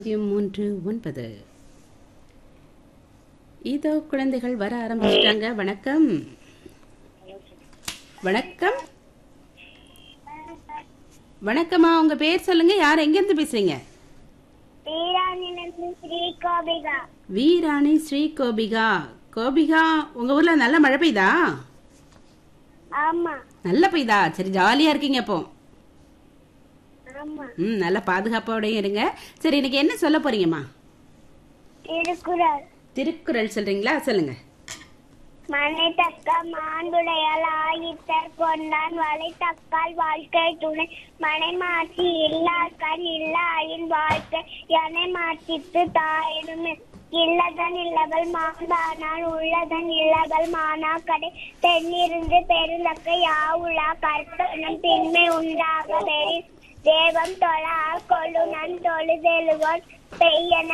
பூஜ்ஜியம் மூன்று ஒன்பது இதோ குழந்தைகள் வர ஆரம்பிச்சிட்டாங்க வணக்கம் வணக்கம் வணக்கம்மா உங்க பேர் சொல்லுங்க யார் எங்க இருந்து பேசுறீங்க வீராணிலிருந்து ஸ்ரீ கோபிகா வீராணி ஸ்ரீ கோபிகா கோபிகா உங்க ஊர்ல நல்ல மழை பெய்தா ஆமா நல்ல பெய்தா சரி ஜாலியா இருக்கீங்க அப்போ ஆமா ம் நல்ல பாதுகாப்போடயும் இருங்க சரி இன்னைக்கு என்ன சொல்ல போறீங்கம்மா திருக்குறள் திருக்குறள் சொல்றீங்களா சொல்லுங்க மனை தக்க மாண்புடையால் ஆயித்தர் கொண்டான் வலை தக்கால் வாழ்க்கை துணை மனை மாற்றி இல்லாக்கண் இல்லாயின் வாழ்க்கை எனை மாற்றித்து தாயினுமே இல்லதன் இல்லவள் மாந்தானால் உள்ளதன் இல்லவள் மானா கடை தென்னிருந்து பெருந்தக்க யாவுலா கற்பனும் திண்மை உண்டாக வெறி தேவம் தொழா கொள்ளுனன் தொழுதெழுவோன் பெய்யன